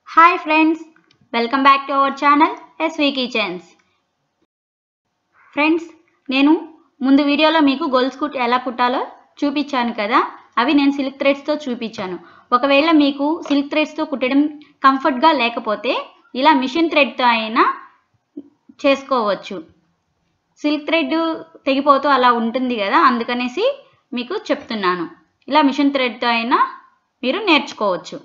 hi friends welcome back to our channel SV Kitchens friends నేను ముందు వీడియోలో మీకు గొలుసు కుట్ ఎలా కుట్టాలో చూపించాను కదా అవి నేను సిల్క్ థ్రెడ్స్తో చూపించాను ఒకవేళ మీకు సిల్క్ థ్రెడ్స్తో కుట్టడం కంఫర్ట్గా లేకపోతే ఇలా మిషన్ థ్రెడ్తో అయినా చేసుకోవచ్చు సిల్క్ థ్రెడ్ తెగిపోతూ అలా ఉంటుంది కదా అందుకనేసి మీకు చెప్తున్నాను ఇలా మిషన్ థ్రెడ్తో అయినా మీరు నేర్చుకోవచ్చు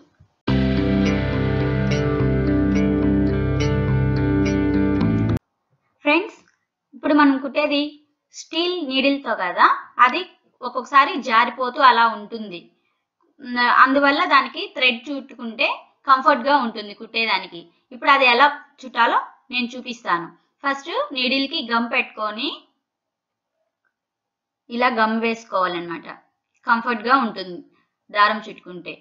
ఫ్రెండ్స్ ఇప్పుడు మనం కుట్టేది స్టీల్ నీడిల్తో కదా అది ఒక్కొక్కసారి జారిపోతూ అలా ఉంటుంది న- అందువల్ల దానికి థ్రెడ్ చుట్టుకుంటే కంఫర్ట్గా ఉంటుంది కుట్టేదానికి ఇప్పుడు అది ఎలా చుట్టాలో నేను చూపిస్తాను ఫస్ట్ నీడిల్కి గమ్ పెట్టుకొని ఇలా గమ్ వేసుకోవాలన్నమాట కంఫర్ట్గా ఉంటుంది దారం చుట్టుకుంటే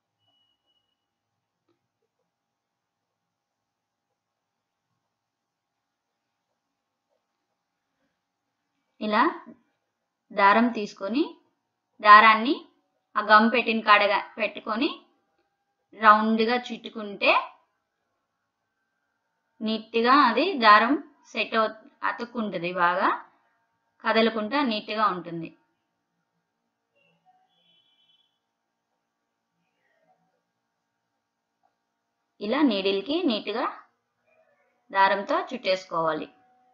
ఇలా దారం తీసుకొని దారాన్ని ఆ గమ్ పెట్టిన కాడగా పెట్టుకొని రౌండ్గా చుట్టుకుంటే నీట్గా అది దారం సెట్ అవు అతుక్కుంటుంది బాగా కదలకుండా నీట్గా ఉంటుంది ఇలా నీడిల్కి నీట్గా దారంతో చుట్టేసుకోవాలి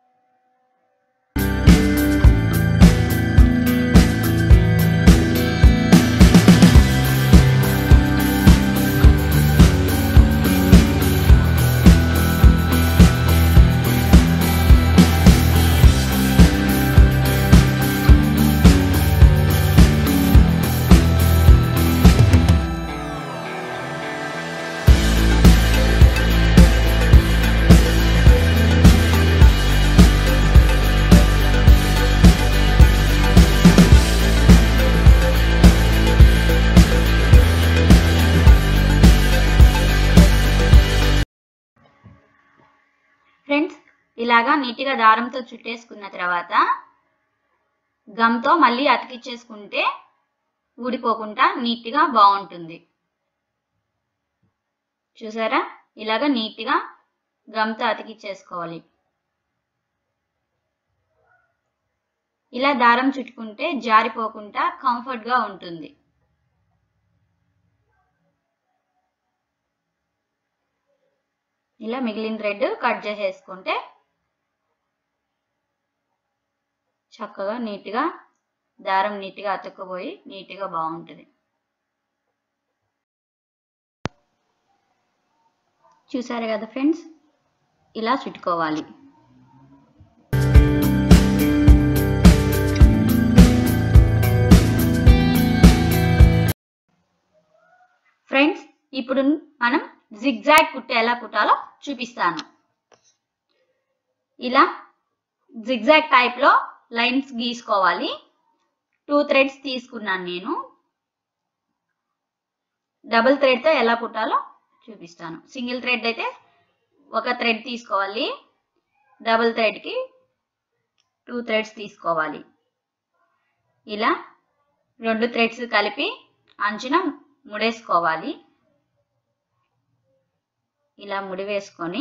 ఫ్రెండ్స్ ఇలాగా నీట్గా దారంతో చుట్టేసుకున్న తర్వాత గమ్తో మళ్ళీ అతికిచ్చేసుకుంటే ఊడిపోకుండా నీట్గా బాగుంటుంది చూసారా ఇలాగ నీట్గా గమ్తో అతికిచ్చేసుకోవాలి ఇలా దారం చుట్టుకుంటే జారిపోకుండా కంఫర్ట్గా ఉంటుంది ఇలా మిగిలిన థ్రెడ్ కట్ చేసేసుకుంటే చక్కగా నీట్గా దారం నీట్గా అతుక్కుపోయి నీట్గా బాగుంటుంది చూసారు కదా ఫ్రెండ్స్ ఇలా చుట్టుకోవాలి ఫ్రెండ్స్ ఇప్పుడు మనం జిగ్జాగ్ కుట్ట ఎలా కుట్టాలో చూపిస్తాను ఇలా జిగ్జాగ్ టైప్లో లైన్స్ గీసుకోవాలి టూ థ్రెడ్స్ తీసుకున్నాను నేను డబుల్ థ్రెడ్తో ఎలా కుట్టాలో చూపిస్తాను సింగిల్ థ్రెడ్ అయితే ఒక థ్రెడ్ తీసుకోవాలి డబుల్ థ్రెడ్కి టూ థ్రెడ్స్ తీసుకోవాలి ఇలా రెండు థ్రెడ్స్ కలిపి అంచున ముడేసుకోవాలి ఇలా ముడి వేసుకొని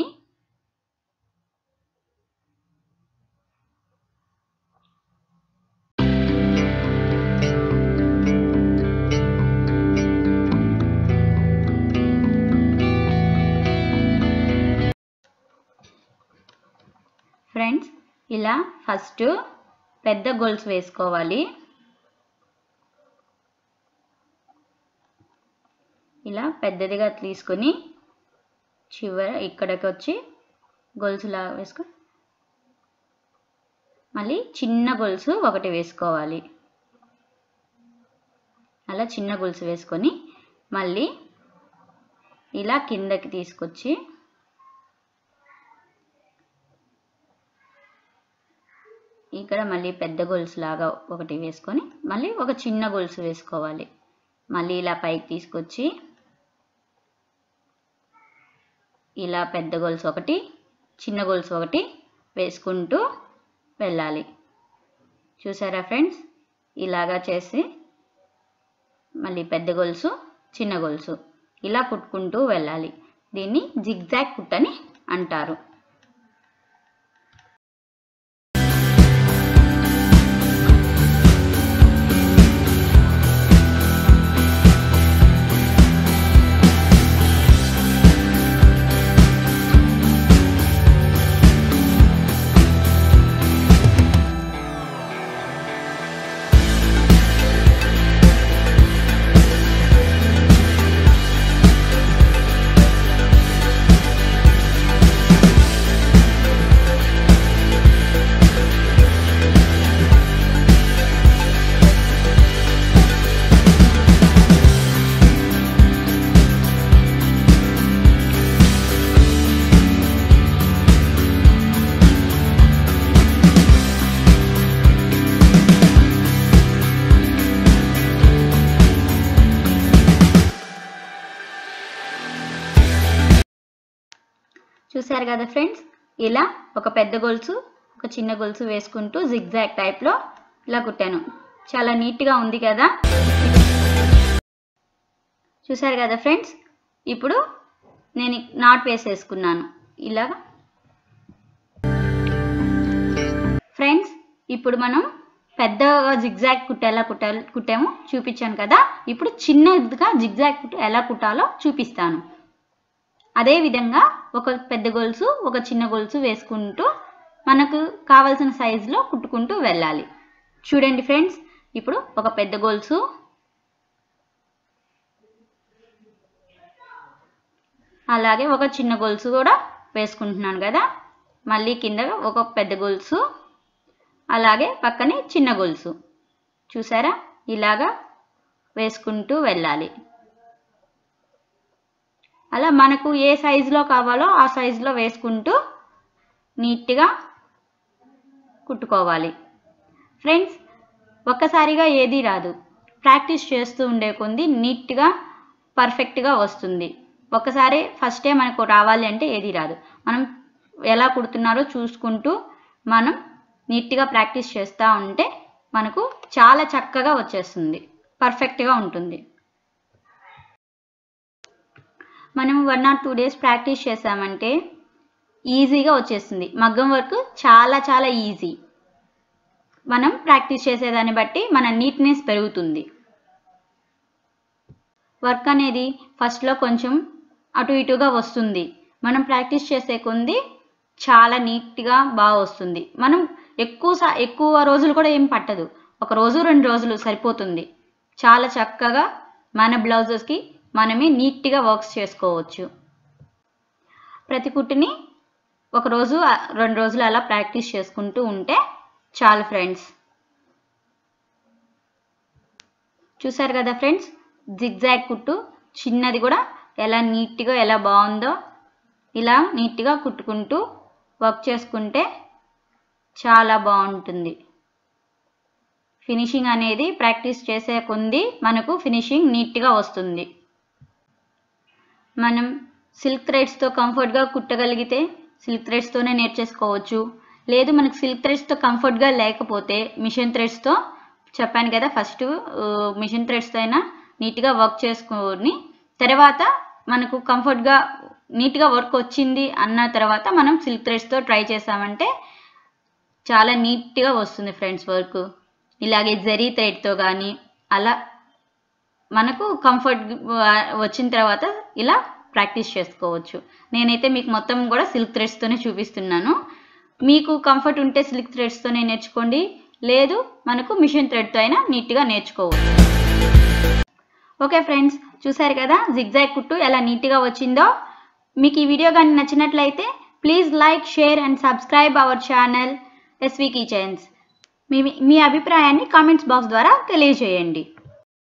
ఫ్రెండ్స్ ఇలా ఫస్ట్ పెద్ద గోల్స్ వేసుకోవాలి ఇలా పెద్దదిగా తీసుకొని చివర ఇక్కడికి వచ్చి గొలుసులా వేసుకో మళ్ళీ చిన్న గొలుసు ఒకటి వేసుకోవాలి అలా చిన్న గొలుసు వేసుకొని మళ్ళీ ఇలా కిందకి తీసుకొచ్చి ఇక్కడ మళ్ళీ పెద్ద గొలుసు లాగా ఒకటి వేసుకొని మళ్ళీ ఒక చిన్న గొలుసు వేసుకోవాలి మళ్ళీ ఇలా పైకి తీసుకొచ్చి ఇలా పెద్ద గొలుసు ఒకటి చిన్న గొలుసు ఒకటి వేసుకుంటూ వెళ్ళాలి చూసారా ఫ్రెండ్స్ ఇలాగా చేసి మళ్ళీ పెద్ద గొలుసు చిన్న గొలుసు ఇలా కుట్టుకుంటూ వెళ్ళాలి దీన్ని జిగ్జాగ్ కుట్ అని అంటారు చూసారు కదా ఫ్రెండ్స్ ఇలా ఒక పెద్ద గొలుసు ఒక చిన్న గొలుసు వేసుకుంటూ జిగ్జాగ్ టైప్లో ఇలా కుట్టాను చాలా నీట్గా ఉంది కదా చూసారు కదా ఫ్రెండ్స్ ఇప్పుడు నేను నాట్ వేసేసుకున్నాను ఇలా ఫ్రెండ్స్ ఇప్పుడు మనం పెద్దగా జిగ్జాగ్ కుట్ట ఎలా కుట్టాలి కుట్టామో చూపించాను కదా ఇప్పుడు చిన్నదిగా జిగ్జాగ్ కుట్ట ఎలా కుట్టాలో చూపిస్తాను అదే విధంగా ఒక పెద్ద గొలుసు ఒక చిన్న గొలుసు వేసుకుంటూ మనకు కావలసిన సైజులో కుట్టుకుంటూ వెళ్ళాలి చూడండి ఫ్రెండ్స్ ఇప్పుడు ఒక పెద్ద గొలుసు అలాగే ఒక చిన్న గొలుసు కూడా వేసుకుంటున్నాను కదా మళ్ళీ కింద ఒక పెద్ద గొలుసు అలాగే పక్కనే చిన్న గొలుసు చూసారా ఇలాగా వేసుకుంటూ వెళ్ళాలి అలా మనకు ఏ సైజులో కావాలో ఆ సైజులో వేసుకుంటూ నీట్గా కుట్టుకోవాలి ఫ్రెండ్స్ ఒక్కసారిగా ఏది రాదు ప్రాక్టీస్ చేస్తూ ఉండే కొంది నీట్గా పర్ఫెక్ట్గా వస్తుంది ఒక్కసారి ఫస్టే మనకు రావాలి అంటే ఏది రాదు మనం ఎలా కుడుతున్నారో చూసుకుంటూ మనం నీట్గా ప్రాక్టీస్ చేస్తూ ఉంటే మనకు చాలా చక్కగా వచ్చేస్తుంది పర్ఫెక్ట్గా ఉంటుంది మనం one or two days practice చేసామంటే ఈజీగా వచ్చేస్తుంది మగ్గం వర్క్ చాలా చాలా ఈజీ మనం ప్రాక్టీస్ చేసేదాన్ని బట్టి మన నీట్నెస్ పెరుగుతుంది వర్క్ అనేది ఫస్ట్లో కొంచెం అటు ఇటుగా వస్తుంది మనం ప్రాక్టీస్ చేసే కొంది చాలా నీట్గా బాగా వస్తుంది మనం ఎక్కువ సా ఎక్కువ రోజులు కూడా ఏం పట్టదు ఒక రోజు రెండు రోజులు సరిపోతుంది చాలా చక్కగా మన బ్లౌజెస్కి మనమే నీట్గా వర్క్స్ చేసుకోవచ్చు ప్రతి కుట్టుని ఒక రోజు ఆ, రెండు రోజులు అలా ప్రాక్టీస్ చేసుకుంటూ ఉంటే చాలు ఫ్రెండ్స్ చూసారు కదా ఫ్రెండ్స్ జిగ్జాగ్ కుట్టు చిన్నది కూడా ఎలా నీట్గా ఎలా బాగుందో ఇలా నీట్గా కుట్టుకుంటూ వర్క్ చేసుకుంటే చాలా బాగుంటుంది ఫినిషింగ్ అనేది ప్రాక్టీస్ చేసే కొంది మనకు ఫినిషింగ్ నీట్గా వస్తుంది మనం సిల్క్ థ్రెడ్స్తో కంఫర్ట్గా కుట్టగలిగితే సిల్క్ థ్రెడ్స్తోనే నేర్చేసుకోవచ్చు లేదు మనకు సిల్క్ థ్రెడ్స్తో కంఫర్ట్గా లేకపోతే మిషన్ థ్రెడ్స్తో చెప్పాను కదా ఫస్ట్ మిషన్ థ్రెడ్స్తో అయినా నీట్గా వర్క్ చేసుకొని తర్వాత మనకు కంఫర్ట్గా నీట్గా వర్క్ వచ్చింది అన్న తర్వాత మనం సిల్క్ థ్రెడ్స్తో ట్రై చేసామంటే చాలా నీట్గా వస్తుంది ఫ్రెండ్స్ వర్క్ ఇలాగే జరీ థ్రెడ్తో కానీ అలా మనకు కంఫర్ట్ వచ్చిన తర్వాత ఇలా ప్రాక్టీస్ చేసుకోవచ్చు నేనైతే మీకు మొత్తం కూడా సిల్క్ థ్రెడ్స్తోనే చూపిస్తున్నాను మీకు కంఫర్ట్ ఉంటే సిల్క్ థ్రెడ్స్తోనే నేర్చుకోండి లేదు మనకు మిషన్ థ్రెడ్తో అయినా నీట్గా నేర్చుకోవచ్చు ఓకే ఫ్రెండ్స్ చూసారు కదా జిగ్జాగ్ కుట్టు ఎలా నీట్గా వచ్చిందో మీకు ఈ వీడియో కానీ నచ్చినట్లయితే please like share and subscribe our channel SV Kitchens మీ మీ అభిప్రాయాన్ని కామెంట్స్ బాక్స్ ద్వారా తెలియజేయండి